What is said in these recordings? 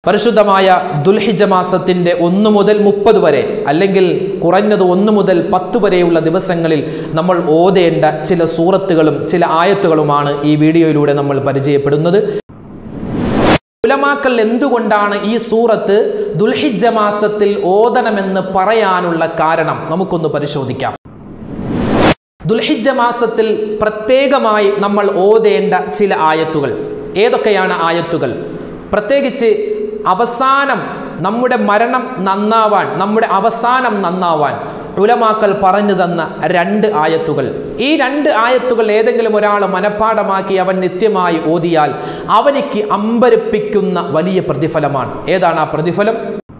പരിശുദ്ധമായ ദുൽഹിജ മാസത്തിൻ്റെ ഒന്ന് മുതൽ മുപ്പത് വരെ അല്ലെങ്കിൽ കുറഞ്ഞത് ഒന്ന് മുതൽ പത്ത് വരെയുള്ള ദിവസങ്ങളിൽ നമ്മൾ ഓതേണ്ട ചില സൂറത്തുകളും ചില ആയത്തുകളുമാണ് ഈ വീഡിയോയിലൂടെ നമ്മൾ പരിചയപ്പെടുന്നത് ഉലമാക്കൾ എന്തുകൊണ്ടാണ് ഈ സൂറത്ത് ദുൽഹിജ മാസത്തിൽ ഓതണമെന്ന് പറയാനുള്ള കാരണം നമുക്കൊന്ന് പരിശോധിക്കാം ദുൽഹിജ മാസത്തിൽ പ്രത്യേകമായി നമ്മൾ ഓതേണ്ട ചില ആയത്തുകൾ ഏതൊക്കെയാണ് ആയത്തുകൾ പ്രത്യേകിച്ച് അവസാനം നമ്മുടെ മരണം നന്നാവാൻ നമ്മുടെ അവസാനം നന്നാവാൻ ഉലമാക്കൾ പറഞ്ഞു തന്ന രണ്ട് ആയത്തുകൾ ഈ രണ്ട് ആയത്തുകൾ ഏതെങ്കിലും ഒരാൾ മനഃപ്പാടമാക്കി അവൻ നിത്യമായി ഓതിയാൽ അവനിക്ക് അമ്പരപ്പിക്കുന്ന വലിയ പ്രതിഫലമാണ് ഏതാണ് ആ പ്രതിഫലം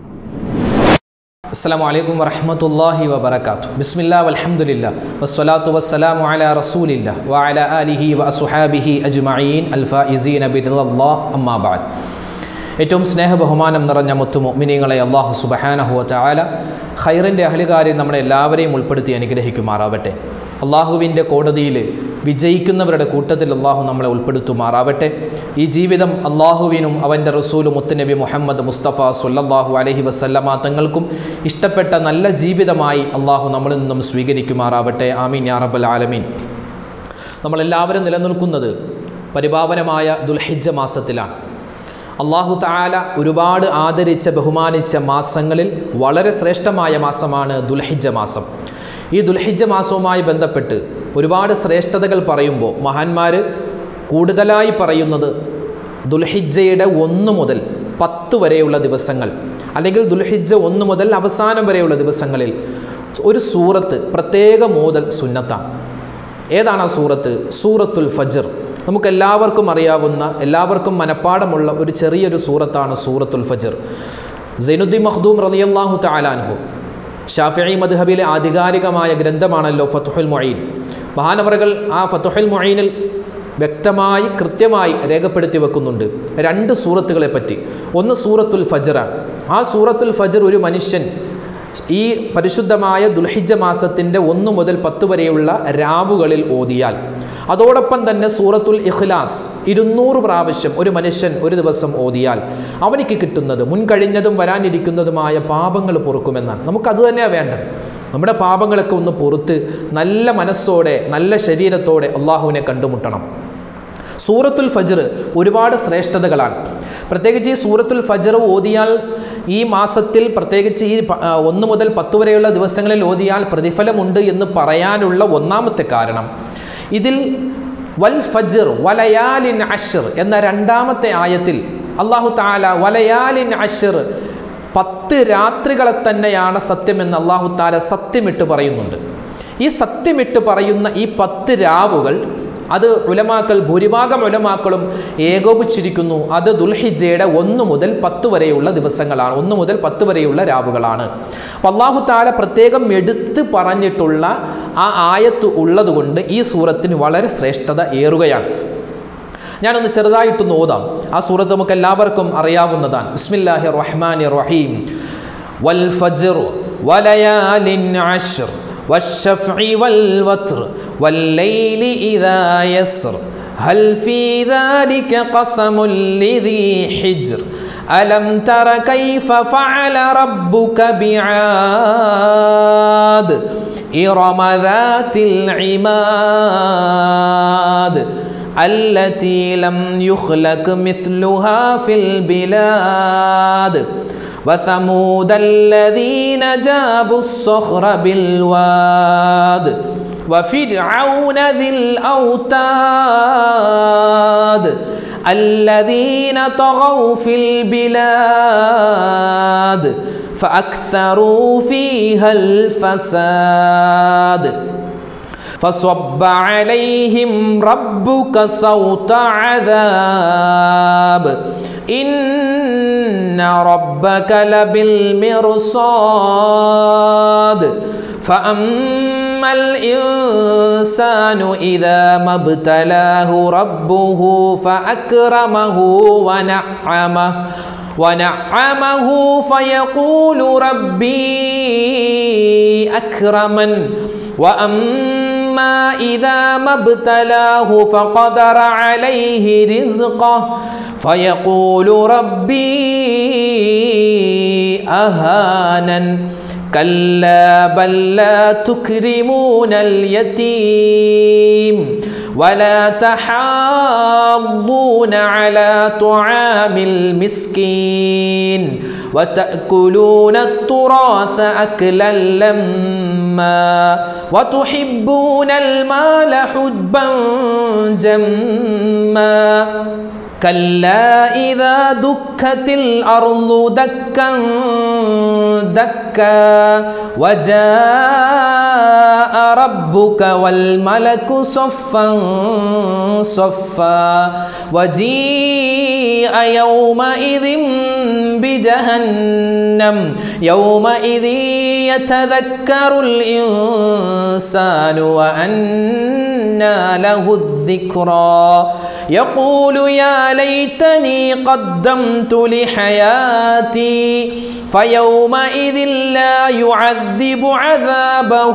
അസ്സാം വലൈക്കും വറഹമത്തല്ലാഹി വബർക്കാത്തു ബിസ്മില്ലാ വൽഹംദുലില്ല വസ്സലാത്തു വസ്സലാമു അലാ റസൂലില്ല വഅല ആലിഹി വഅസുഹാബിഹി അജ്മഈൻ അൽഫായിസീന ബിറല്ലാഹ് അമ്മാ ബഅദ് ഏറ്റവും സ്നേഹ ബഹുമാനം നിറഞ്ഞ മുത്തു മുഅ്മിനീങ്ങളെ അള്ളാഹു സുബ്ഹാനഹു വതആല ഖൈറിൻ്റെ അഹലുകാരിൽ നമ്മളെ എല്ലാവരെയും ഉൾപ്പെടുത്തി അനുഗ്രഹിക്കുമാറാവട്ടെ അള്ളാഹുവിൻ്റെ കോടതിയിൽ വിജയിക്കുന്നവരുടെ കൂട്ടത്തിൽ അള്ളാഹു നമ്മളെ ഉൾപ്പെടുത്തുമാറാവട്ടെ ഈ ജീവിതം അള്ളാഹുവിനും അവൻ്റെ റസൂലും മുത്തുനബി മുഹമ്മദ് മുസ്തഫ സുല്ലല്ലാഹു അലഹി വസല്ലമ തങ്ങൾക്കും ഇഷ്ടപ്പെട്ട നല്ല ജീവിതമായി അള്ളാഹു നമ്മളിൽ നിന്നും സ്വീകരിക്കുമാറാവട്ടെ ആമീൻ യാ റബ്ബൽ ആലമീൻ നമ്മളെല്ലാവരും നിലനിൽക്കുന്നത് പരിപാവനമായ ദുൽഹിജ്ജ മാസത്തിലാണ് അള്ളാഹു താല ഒരുപാട് ആദരിച്ച ബഹുമാനിച്ച മാസങ്ങളിൽ വളരെ ശ്രേഷ്ഠമായ മാസമാണ് ദുൽഹിജ്ജ മാസം ഈ ദുൽഹിജ്ജ മാസവുമായി ബന്ധപ്പെട്ട് ഒരുപാട് ശ്രേഷ്ഠതകൾ പറയുമ്പോൾ മഹാന്മാർ കൂടുതലായി പറയുന്നത് ദുൽഹിജ്ജയുടെ ഒന്ന് മുതൽ പത്ത് വരെയുള്ള ദിവസങ്ങൾ അല്ലെങ്കിൽ ദുൽഹിജ്ജ ഒന്ന് മുതൽ അവസാനം വരെയുള്ള ദിവസങ്ങളിൽ ഒരു സൂറത്ത് പ്രത്യേക മോതൽ സുന്നത്താണ് ഏതാണ് ആ സൂറത്ത് സൂറത്തുൽ ഫജർ നമുക്ക് എല്ലാവർക്കും അറിയാവുന്ന എല്ലാവർക്കും മനഃപ്പാടമുള്ള ഒരു ചെറിയൊരു സൂറത്താണ് സൂറത്തുൽ ഫജർ സൈനുദ്ദീൻ മഖ്ദൂം റളിയല്ലാഹു തആലാൻഹു ഷാഫിഈ മദ്ഹബിലെ ആധികാരികമായ ഗ്രന്ഥമാണല്ലോ ഫത്തുഹുൽ മൊയ്ൻ മഹാനവറുകൾ ആ ഫത്തുഹുൽ മൊയ്നിൽ വ്യക്തമായി കൃത്യമായി രേഖപ്പെടുത്തി വെക്കുന്നുണ്ട് രണ്ട് സൂറത്തുകളെ പറ്റി ഒന്ന് സൂറത്തുൽ ഫജറാണ് ആ സൂറത്തുൽ ഫജർ ഒരു മനുഷ്യൻ ഈ പരിശുദ്ധമായ ദുൽഹിജ്ജ മാസത്തിൻ്റെ ഒന്ന് മുതൽ പത്ത് വരെയുള്ള രാവുകളിൽ ഓതിയാൽ അതോടൊപ്പം തന്നെ സൂറത്തുൽ ഇഖ്ലാസ് ഇരുന്നൂറ് പ്രാവശ്യം ഒരു മനുഷ്യൻ ഒരു ദിവസം ഓതിയാൽ അവനിക്ക് കിട്ടുന്നത് മുൻകഴിഞ്ഞതും വരാനിരിക്കുന്നതുമായ പാപങ്ങൾ പൊറുക്കുമെന്നാണ് നമുക്കത് തന്നെയാണ് വേണ്ടത് നമ്മുടെ പാപങ്ങളൊക്കെ ഒന്ന് പൊറുത്ത് നല്ല മനസ്സോടെ നല്ല ശരീരത്തോടെ അള്ളാഹുവിനെ കണ്ടുമുട്ടണം സൂറത്തുൽ ഫജർ ഒരുപാട് ശ്രേഷ്ഠതകളാണ് പ്രത്യേകിച്ച് ഈ സൂറത്തുൽ ഫജർ ഓതിയാൽ ഈ മാസത്തിൽ പ്രത്യേകിച്ച് ഈ ഒന്ന് മുതൽ പത്ത് വരെയുള്ള ദിവസങ്ങളിൽ ഓതിയാൽ പ്രതിഫലമുണ്ട് എന്ന് പറയാനുള്ള ഒന്നാമത്തെ കാരണം ഇതിൽ വൽ ഫജർ വലയാലിൻ അഷർ എന്ന രണ്ടാമത്തെ ആയത്തിൽ അള്ളാഹു താല വലയാലിൻ അഷർ പത്ത് രാത്രികളെ തന്നെയാണ് സത്യമെന്ന് അള്ളാഹു താല സത്യമിട്ട് പറയുന്നുണ്ട് ഈ സത്യമിട്ട് പറയുന്ന ഈ പത്ത് രാവുകൾ അത് ഉലമാക്കൾ ഭൂരിഭാഗം ഉലമാക്കളും ഏകോപിച്ചിരിക്കുന്നു അത് ദുൽഹിജയുടെ ഒന്ന് മുതൽ പത്ത് വരെയുള്ള ദിവസങ്ങളാണ് ഒന്ന് മുതൽ പത്ത് വരെയുള്ള രാവുകളാണ് അപ്പം അള്ളാഹു താല പ്രത്യേകം എടുത്ത് പറഞ്ഞിട്ടുള്ള ആ ആയത്ത് ഉള്ളതുകൊണ്ട് ഈ സൂറത്തിന് വളരെ ശ്രേഷ്ഠത ഏറുകയാണ് ഞാനൊന്ന് ചെറുതായിട്ടൊന്ന് ഓതാം ആ സൂറത്ത് നമുക്ക് എല്ലാവർക്കും അറിയാവുന്നതാണ് ബിസ്മില്ലാഹി റഹ്മാൻ റഹീം വൽ ഫജ്ർ വലയാലിൻ അശ്ർ والشفع والوتر والليل إذا يسر هل في ذلك قسم لذي حجر ألم تر كيف فعل ربك بعاد إرم ذات العماد التي لم يخلق مثلها في البلاد وثمود الذين جابوا الصخر بالواد وفرعون ذي الأوتاد الذين طغوا في البلاد فأكثروا فيها الفساد فصب عليهم ربك صوت عذاب إن ربك لبالمرصاد فأما الإنسان إذا ما ابتلاه ربه فأكرمه ونعمه ونعمه فيقول ربي أكرمن وأما إذا ما ابتلاه فقدر عليه رزقه فيقول ربي أهانا كلا بل لا تكرمون اليتيم ولا تحاضون على طعام المسكين وتأكلون التراث أكلا لما وتحبون المال حبا جما كلا إذا دكت الأرض دكا دكا وجاء ربك والملك صفا صفا وجيء يومئذ بجهنم يومئذ يتذكر الإنسان وأنى له الذكرى يقول يا ليتني قدمت لحياتي فيومئذ لا يعذب عذابه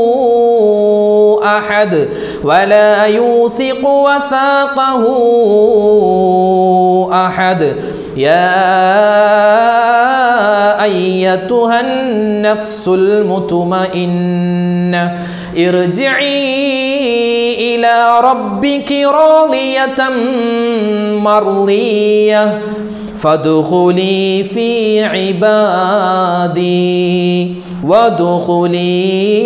أحد ولا يوثق وثاقه أحد يا أيتها النفس المطمئنة ارجعي إلى ربك راضية مرضية فادخلي في عبادي وادخلي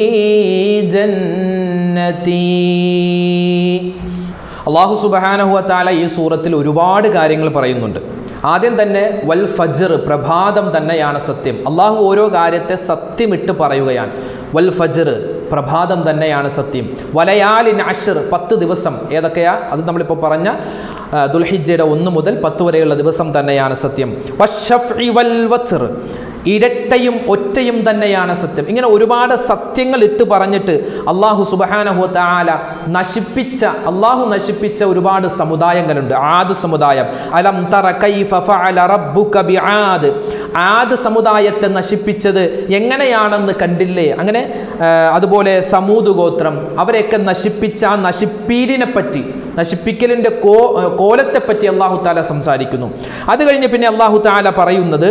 جنتي അള്ളാഹു സുബഹാനഹുവ താല ഈ സൂറത്തിൽ ഒരുപാട് കാര്യങ്ങൾ പറയുന്നുണ്ട് ആദ്യം തന്നെ വൽ ഫജർ പ്രഭാതം തന്നെയാണ് സത്യം അള്ളാഹു ഓരോ കാര്യത്തെ സത്യമിട്ട് പറയുകയാണ് വൽ ഫജർ പ്രഭാതം തന്നെയാണ് സത്യം വലയാലിൻ അഷർ പത്ത് ദിവസം ഏതൊക്കെയാ അത് നമ്മളിപ്പോൾ പറഞ്ഞ ആ, ദുൽഹിജ്ജയുടെ ഒന്ന് മുതൽ പത്ത് വരെയുള്ള ദിവസം തന്നെയാണ് സത്യം വശഫ്ഇ വൽ വത്ർ ഇരട്ടയും ഒറ്റയും തന്നെയാണ് സത്യം ഇങ്ങനെ ഒരുപാട് സത്യങ്ങൾ ഇട്ട് പറഞ്ഞിട്ട് അള്ളാഹു സുബഹാനഹു താല നശിപ്പിച്ച അള്ളാഹു നശിപ്പിച്ച ഒരുപാട് സമുദായങ്ങളുണ്ട് ആദ് സമുദായം അലം തറ കൈഫ ഫഅല റബ്ബുക ബിആദ് ആദ് സമുദായത്തെ നശിപ്പിച്ചത് എങ്ങനെയാണെന്ന് കണ്ടില്ലേ അങ്ങനെ ആ, അതുപോലെ സമൂത് ഗോത്രം അവരെയൊക്കെ നശിപ്പിച്ച ആ നശിപ്പീരിനെ പറ്റി നശിപ്പിക്കലിൻ്റെ കോ കോലത്തെപ്പറ്റി അള്ളാഹു താല സംസാരിക്കുന്നു അത് കഴിഞ്ഞ് പിന്നെ അള്ളാഹു താല പറയുന്നത്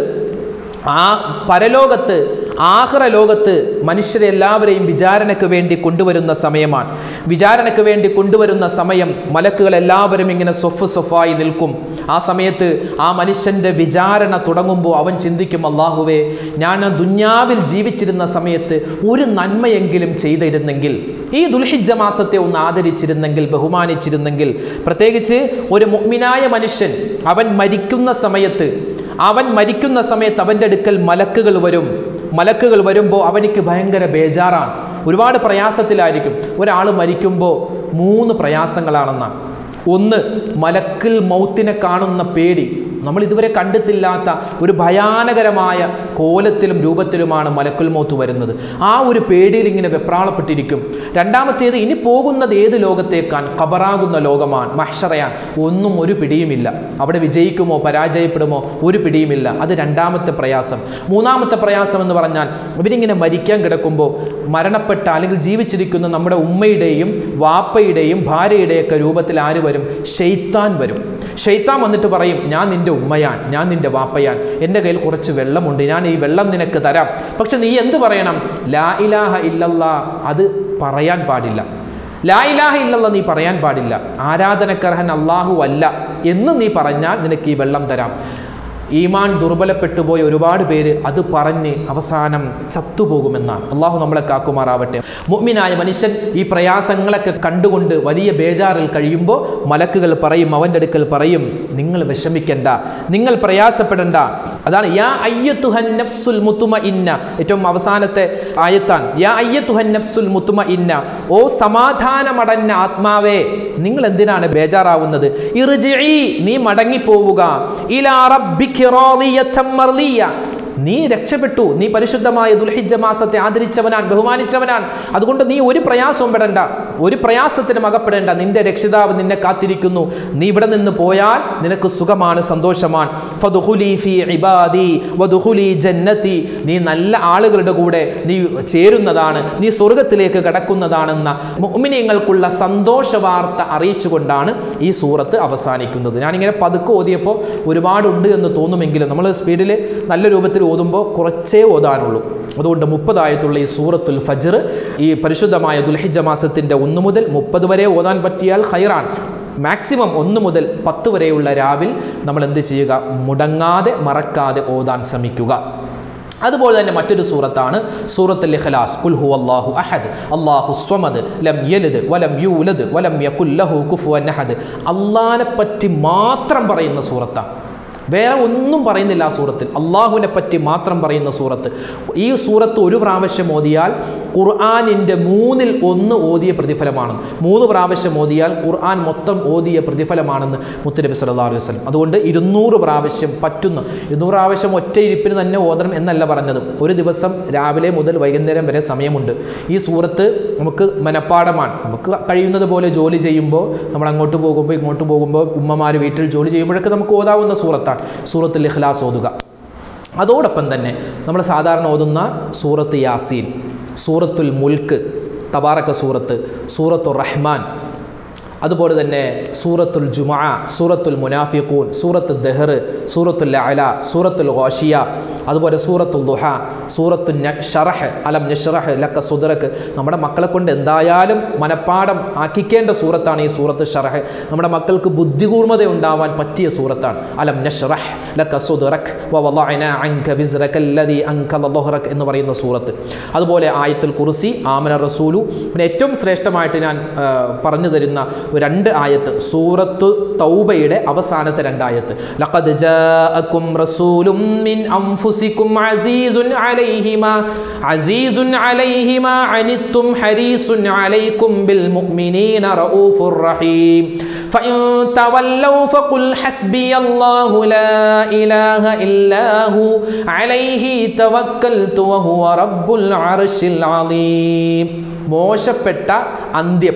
ആ പരലോകത്ത് ആഹ്റ ലോകത്ത് മനുഷ്യരെ എല്ലാവരെയും വിചാരണയ്ക്ക് വേണ്ടി കൊണ്ടുവരുന്ന സമയമാണ് വിചാരണയ്ക്ക് വേണ്ടി കൊണ്ടുവരുന്ന സമയം മലക്കുകൾ എല്ലാവരും ഇങ്ങനെ സൊഫ് സൊഫായി നിൽക്കും ആ സമയത്ത് ആ മനുഷ്യൻ്റെ വിചാരണ തുടങ്ങുമ്പോൾ അവൻ ചിന്തിക്കും അള്ളാഹുവേ ഞാൻ ദുന്യാവിൽ ജീവിച്ചിരുന്ന സമയത്ത് ഒരു നന്മയെങ്കിലും ചെയ്തിരുന്നെങ്കിൽ ഈ ദുൽഹിജ്ജ മാസത്തെ ഒന്ന് ആദരിച്ചിരുന്നെങ്കിൽ ബഹുമാനിച്ചിരുന്നെങ്കിൽ പ്രത്യേകിച്ച് ഒരു മുഗ്മിനായ മനുഷ്യൻ അവൻ മരിക്കുന്ന സമയത്ത് അവൻ മരിക്കുന്ന സമയത്ത് അവൻ്റെ അടുക്കൽ മലക്കുകൾ വരും മലക്കുകൾ വരുമ്പോൾ അവനിക്ക് ഭയങ്കര ബേജാറാണ് ഒരുപാട് പ്രയാസത്തിലായിരിക്കും ഒരാൾ മരിക്കുമ്പോൾ മൂന്ന് പ്രയാസങ്ങളാണെന്നാണ് ഒന്ന് മലക്കിൽ മൗത്തിനെ കാണുന്ന പേടി നമ്മൾ ഇതുവരെ കണ്ടിട്ടില്ലാത്ത ഒരു ഭയാനകരമായ കോലത്തിലും രൂപത്തിലുമാണ് മലക്കുൽ മൗത്ത് വരുന്നത് ആ ഒരു പേടിയിൽ ഇങ്ങനെ വെപ്രാളപ്പെട്ടിരിക്കും രണ്ടാമത്തേത് ഇനി പോകുന്നത് ഏത് ലോകത്തേക്കാൻ ഖബറാകുന്ന ലോകമാണ് മഹ്ഷറയാൻ ഒന്നും ഒരു പിടിയുമില്ല അവിടെ വിജയിക്കുമോ പരാജയപ്പെടുമോ ഒരു പിടിയുമില്ല അത് രണ്ടാമത്തെ പ്രയാസം മൂന്നാമത്തെ പ്രയാസം എന്ന് പറഞ്ഞാൽ ഇവരിങ്ങനെ മരിക്കാൻ കിടക്കുമ്പോൾ മരണപ്പെട്ട അല്ലെങ്കിൽ ജീവിച്ചിരിക്കുന്ന നമ്മുടെ ഉമ്മയുടെയും വാപ്പയുടെയും ഭാര്യയുടെയൊക്കെ രൂപത്തിൽ ആര് വരും ഷെയ്ത്താൻ വരും ഷെയ്ത്താൻ വന്നിട്ട് പറയും ഞാൻ നിന്റെ ഉമ്മയാൻ ഞാൻ നിന്റെ വാപ്പയാൻ എൻ്റെ കയ്യിൽ കുറച്ച് വെള്ളമുണ്ട് ഞാൻ ഈ വെള്ളം നിനക്ക് തരാം പക്ഷെ നീ എന്ത് പറയണം ലാ ഇലാഹ ഇല്ലല്ലാ അത് പറയാൻ പാടില്ല ലാ ഇലാഹ ഇല്ലല്ല നീ പറയാൻ പാടില്ല ആരാധനക്കർഹൻ അള്ളാഹു അല്ല എന്ന് നീ പറഞ്ഞാൽ നിനക്ക് ഈ വെള്ളം തരാം ഈമാൻ ദുർബലപ്പെട്ടു പോയ ഒരുപാട് പേര് അത് പറഞ്ഞ് അവസാനം ചത്തുപോകുമെന്നാണ് അള്ളാഹു നമ്മളെ കാക്കുമാറാവട്ടെ മുഅ്മിനായ മനുഷ്യൻ ഈ പ്രയാസങ്ങളൊക്കെ കണ്ടുകൊണ്ട് വലിയ ബേജാറിൽ കഴിയുമ്പോൾ മലക്കുകൾ പറയും അവൻ്റെ അടുക്കൽ പറയും നിങ്ങൾ വിഷമിക്കണ്ട നിങ്ങൾ പ്രയാസപ്പെടണ്ട അതാണ് യാ അയ്യത്തുഹൻ നഫ്സുൽ മുത്തുമ ഇന്ന ഏറ്റവും അവസാനത്തെ ആയത്താൻ യാ അയ്യത്തുഹൻ നഫ്സുൽ മുത്തുമ ഇന്ന ഓ സമാധാനമടഞ്ഞ ആത്മാവേ നിങ്ങൾ എന്തിനാണ് ബേജാറാവുന്നത് ഇർജിഇ നീ മടങ്ങിപ്പോവുക ഇലാ റബ്ബിക റാദിയത്തം മർദിയ നീ രക്ഷപ്പെട്ടു നീ പരിശുദ്ധമായ ദുൽഹിജ്ജ മാസത്തെ ആദരിച്ചവനാൻ ബഹുമാനിച്ചവനാൻ അതുകൊണ്ട് നീ ഒരു പ്രയാസവും പെടണ്ട ഒരു പ്രയാസത്തിനും അകപ്പെടേണ്ട നിന്റെ രക്ഷിതാവ് നിന്നെ കാത്തിരിക്കുന്നു നീ ഇവിടെ നിന്ന് പോയാൽ നിനക്ക് സുഖമാണ് സന്തോഷമാണ് ഫദുഹുലി ഫി ഇബാദി വദുഹുലി ജന്നതി നീ നല്ല ആളുകളുടെ കൂടെ നീ ചേരുന്നതാണ് നീ സ്വർഗത്തിലേക്ക് കടക്കുന്നതാണെന്ന മുഅ്മിനീങ്ങൾക്കുള്ള സന്തോഷ വാർത്ത അറിയിച്ചുകൊണ്ടാണ് ഈ സൂറത്ത് അവസാനിക്കുന്നത് ഞാനിങ്ങനെ പതുക്കെ ഓതിയപ്പോൾ ഒരുപാടുണ്ട് എന്ന് തോന്നുമെങ്കിലും നമ്മൾ സ്പീഡിൽ നല്ല രൂപത്തിൽ ഓതുമ്പോൾ കുറച്ചേ ഓതാനുള്ളൂ അതുകൊണ്ട് മുപ്പതായത്തുള്ള ഈ സൂറത്തുൽ ഫജ്ർ ഈ പരിശുദ്ധമായ ദുൽഹിജ മാസത്തിൻ്റെ ഒന്ന് മുതൽ മുപ്പത് വരെ ഓതാൻ പറ്റിയാൽ ഖൈറാൻ മാക്സിമം ഒന്ന് മുതൽ പത്ത് വരെയുള്ള രാവിൽ നമ്മൾ എന്ത് ചെയ്യുക മുടങ്ങാതെ മറക്കാതെ ഓതാൻ ശ്രമിക്കുക അതുപോലെ തന്നെ മറ്റൊരു സൂറത്താണ് സൂറത്തുൽ ഇഖ്ലാസ് കുൽ ഹു അല്ലാഹു അഹദ് അല്ലാഹു സ്വമദ് ലം യലിദ് വലം യൂലദ് വലം യകുൽ ലഹു കുഫുവൻ അഹദ് അള്ളാനെ പറ്റി മാത്രം പറയുന്ന സൂറത്താണ് വേറെ ഒന്നും പറയുന്നില്ല ആ സൂറത്തിൽ അള്ളാഹുവിനെ പറ്റി മാത്രം പറയുന്ന സൂറത്ത് ഈ സൂറത്ത് ഒരു പ്രാവശ്യം ഓതിയാൽ ഖുർആാനിൻ്റെ മൂന്നിൽ ഒന്ന് ഓതിയ പ്രതിഫലമാണ് മൂന്ന് പ്രാവശ്യം ഓതിയാൽ ഖുർആൻ മൊത്തം ഓതിയ പ്രതിഫലമാണെന്ന് മുത്തനബി സല്ലല്ലാഹു അലൈഹി വസല്ലം അതുകൊണ്ട് ഇരുന്നൂറ് പ്രാവശ്യം പറ്റുന്ന ഇരുന്നൂറ് പ്രാവശ്യം ഒറ്റ ഇരിപ്പിന് തന്നെ ഓതണം എന്നല്ല പറഞ്ഞത് ഒരു ദിവസം രാവിലെ മുതൽ വൈകുന്നേരം വരെ സമയമുണ്ട് ഈ സൂറത്ത് നമുക്ക് മനപ്പാടമാണ് നമുക്ക് കഴിയുന്നത് പോലെ ജോലി ചെയ്യുമ്പോൾ നമ്മൾ അങ്ങോട്ട് പോകുമ്പോൾ ഇങ്ങോട്ട് പോകുമ്പോൾ ഉമ്മമാർ വീട്ടിൽ ജോലി ചെയ്യുമ്പോഴൊക്കെ നമുക്ക് ഓതാവുന്ന സൂറത്താണ് സൂറത്തുൽ ഇഖ്ലാസ് ഓതുക അതോടൊപ്പം തന്നെ നമ്മൾ സാധാരണ ഓതുന്ന സൂറത്ത് യാസീൻ സൂറത്തുൽ മുൽക്ക് തബാറക്ക സൂറത്ത് സൂറത്തുർ റഹ്മാൻ അതുപോലെ തന്നെ സൂറത്തുൽ ജുമാ സൂറത്തുൽ മുനാഫിഖൂൻ സൂറത്ത് ദഹർ സൂറത്തുൽ അല സൂറത്തുൽ ഗോഷിയ അതുപോലെ സൂറത്തുൽ ദുഹ സൂറത്തുൽ ഷറഹ് അലം നഷ്റഹ് ലക്ക സുദറക്ക് നമ്മുടെ മക്കളെ കൊണ്ട് എന്തായാലും മനപ്പാടം ആക്കിക്കേണ്ട സൂറത്താണ് ഈ സൂറത്ത് ഷറഹ് നമ്മുടെ മക്കൾക്ക് ബുദ്ധികൂർമ്മത ഉണ്ടാവാൻ പറ്റിയ സൂറത്താണ് അലം നഷ്റഹ് ലക്ക സുദറക് വവളഅന അൻക വിസ്റക അല്ലദി അൻകല ളുഹ്റക് എന്ന് പറയുന്ന സൂറത്ത് അതുപോലെ ആയത്തുൽ കുർസി ആമന റസൂലു പിന്നെ ഏറ്റവും ശ്രേഷ്ഠമായിട്ട് ഞാൻ ആ, പറഞ്ഞു തരുന്ന രണ്ട് ആയത്ത് സൂറത്തു തൗബയുടെ അവസാനത്തെ രണ്ടായത്ത് ലഖദ് ജാഅക്കും റസൂലും മിൻ അൻഫുസിക്കും അസീസുൻ അലൈഹിമ അസീസുൻ അലൈഹിമ അനിത്തും ഹരീസുൻ അലൈക്കും ബിൽ മുഅ്മിനീന റഊഫുർ റഹീം فإن تولوا فقل حسبي الله لا إله إلا هو عليه توكلت وهو رب العرش العظيم മോശപ്പെട്ട അന്ത്യം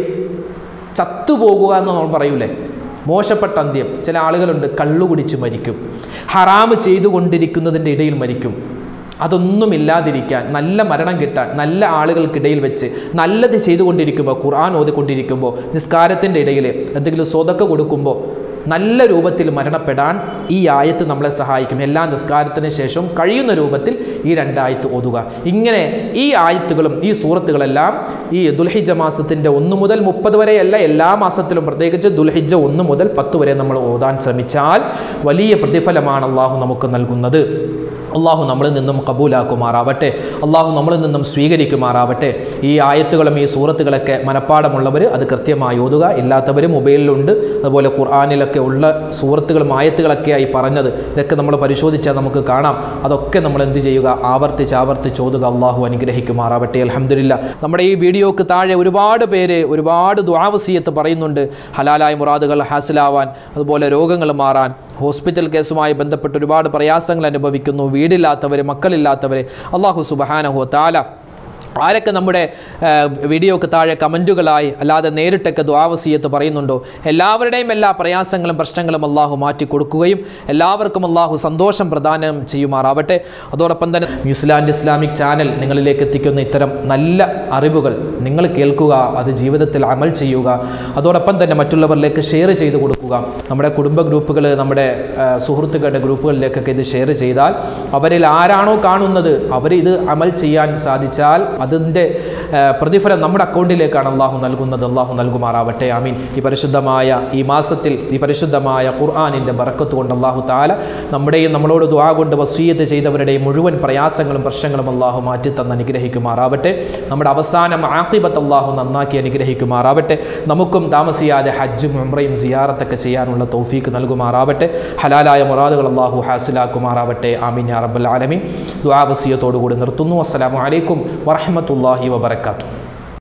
ചത്തുപോകുക എന്ന് നമ്മൾ പറയൂലേ മോശപ്പെട്ട അന്ത്യം ചില ആളുകളുണ്ട് കള്ളു കുടിച്ച് മരിക്കും ഹറാമ് ചെയ്തുകൊണ്ടിരിക്കുന്നതിൻ്റെ ഇടയിൽ മരിക്കും അതൊന്നുമില്ലാതിരിക്കാൻ നല്ല മരണം കിട്ടാൻ നല്ല ആളുകൾക്കിടയിൽ വെച്ച് നല്ലത് ചെയ്തുകൊണ്ടിരിക്കുമ്പോൾ ഖുർആൻ ഓതിക്കൊണ്ടിരിക്കുമ്പോൾ നിസ്കാരത്തിൻ്റെ ഇടയിൽ എന്തെങ്കിലും സ്വതക്ക കൊടുക്കുമ്പോൾ നല്ല രൂപത്തിൽ മരണപ്പെടാൻ ഈ ആയത്ത് നമ്മളെ സഹായിക്കും എല്ലാ നിസ്കാരത്തിന് ശേഷവും കഴിയുന്ന രൂപത്തിൽ ഈ രണ്ടായത്ത് ഓതുക ഇങ്ങനെ ഈ ആയത്തുകളും ഈ സൂറത്തുകളെല്ലാം ഈ ദുൽഹിജ മാസത്തിൻ്റെ ഒന്ന് മുതൽ മുപ്പത് വരെയല്ല എല്ലാ മാസത്തിലും പ്രത്യേകിച്ച് ദുൽഹിജ ഒന്ന് മുതൽ പത്ത് വരെ നമ്മൾ ഓതാൻ ശ്രമിച്ചാൽ വലിയ പ്രതിഫലമാണ് അള്ളാഹു നമുക്ക് നൽകുന്നത് അള്ളാഹു നമ്മളിൽ നിന്നും കബൂലാക്കുമാറാവട്ടെ അള്ളാഹു നമ്മളിൽ നിന്നും സ്വീകരിക്കുമാറാവട്ടെ ഈ ആയത്തുകളും ഈ സൂറത്തുകളൊക്കെ മനഃപ്പാടമുള്ളവർ അത് കൃത്യമായി ഓതുക ഇല്ലാത്തവർ മൊബൈലിലുണ്ട് അതുപോലെ ഖുർആാനിലൊക്കെ ഉള്ള സൂറത്തുകളും ആയത്തുകളൊക്കെയായി പറഞ്ഞത് ഇതൊക്കെ നമ്മൾ പരിശോധിച്ചാൽ നമുക്ക് കാണാം അതൊക്കെ നമ്മൾ എന്ത് ചെയ്യുക ആവർത്തിച്ച് ആവർത്തിച്ച് ഓതുക അള്ളാഹു അനുഗ്രഹിക്കുമാറാവട്ടെ അലഹമില്ല നമ്മുടെ ഈ വീഡിയോക്ക് താഴെ ഒരുപാട് പേര് ഒരുപാട് ദ്വാവസീയത്ത് പറയുന്നുണ്ട് ഹലാലായ മുറാദുകൾ ഹാസിലാവാൻ അതുപോലെ രോഗങ്ങൾ മാറാൻ ഹോസ്പിറ്റൽ കേസുമായി ബന്ധപ്പെട്ട് ഒരുപാട് പ്രയാസങ്ങൾ അനുഭവിക്കുന്നു വീടില്ലാത്തവർ മക്കളില്ലാത്തവർ അള്ളാഹു സുബഹാനഹു താല ആരൊക്കെ നമ്മുടെ ആ, വീഡിയോക്ക് താഴെ കമൻറ്റുകളായി അല്ലാതെ നേരിട്ടൊക്കെ ദ്വാവസീയത്ത് പറയുന്നുണ്ടോ എല്ലാവരുടെയും എല്ലാ പ്രയാസങ്ങളും പ്രശ്നങ്ങളും അള്ളാഹു മാറ്റി കൊടുക്കുകയും എല്ലാവർക്കും അള്ളാഹു സന്തോഷം പ്രദാനം ചെയ്യുമാറാവട്ടെ അതോടൊപ്പം തന്നെ ന്യൂസിലാൻഡ് ഇസ്ലാമിക് ചാനൽ നിങ്ങളിലേക്ക് എത്തിക്കുന്ന ഇത്തരം നല്ല അറിവുകൾ നിങ്ങൾ കേൾക്കുക അത് ജീവിതത്തിൽ അമൽ ചെയ്യുക അതോടൊപ്പം തന്നെ മറ്റുള്ളവരിലേക്ക് ഷെയർ ചെയ്ത് കൊടുക്കുക നമ്മുടെ കുടുംബ ഗ്രൂപ്പുകൾ നമ്മുടെ ആ, സുഹൃത്തുക്കളുടെ ഗ്രൂപ്പുകളിലേക്കൊക്കെ ഇത് ഷെയർ ചെയ്താൽ അവരിൽ ആരാണോ കാണുന്നത് അവർ ഇത് അമൽ ചെയ്യാൻ സാധിച്ചാൽ അതിൻ്റെ ആ, പ്രതിഫലം നമ്മുടെ അക്കൗണ്ടിലേക്കാണ് അള്ളാഹു നൽകുന്നത് അള്ളാഹു നൽകുമാറാവട്ടെ ആമീൻ ഈ പരിശുദ്ധമായ ഈ മാസത്തിൽ ഈ പരിശുദ്ധമായ ഖുർആാനിൻ്റെ ബറക്കത്ത് കൊണ്ട് അള്ളാഹു താല നമ്മുടെയും നമ്മളോട് ദുആ കൊണ്ട് വസീയത്ത് ചെയ്തവരുടെയും മുഴുവൻ പ്രയാസങ്ങളും പ്രശ്നങ്ങളും അള്ളാഹു മാറ്റി തന്ന് അനുഗ്രഹിക്കുമാറാവട്ടെ നമ്മുടെ അവസാനം ആക്കിബത്ത് അള്ളാഹു നന്നാക്കി അനുഗ്രഹിക്കുമാറാവട്ടെ നമുക്കും താമസിയാതെ ഹജ്ജും ഉംറയും സിയാറത്തൊക്കെ ചെയ്യാനുള്ള തൗഫീക്ക് നൽകുമാറാവട്ടെ ഹലാലായ മുറാദുകൾ അള്ളാഹു ഹാസിലാക്കുമാറാവട്ടെ ആമീൻ യാ റബ്ബൽ ആലമീൻ ദുആ വസിയത്തോടു കൂടി നിർത്തുന്നു അസ്സലാമു അലൈക്കും വറഹ്മത്തുള്ളാഹി വബറകാതുഹു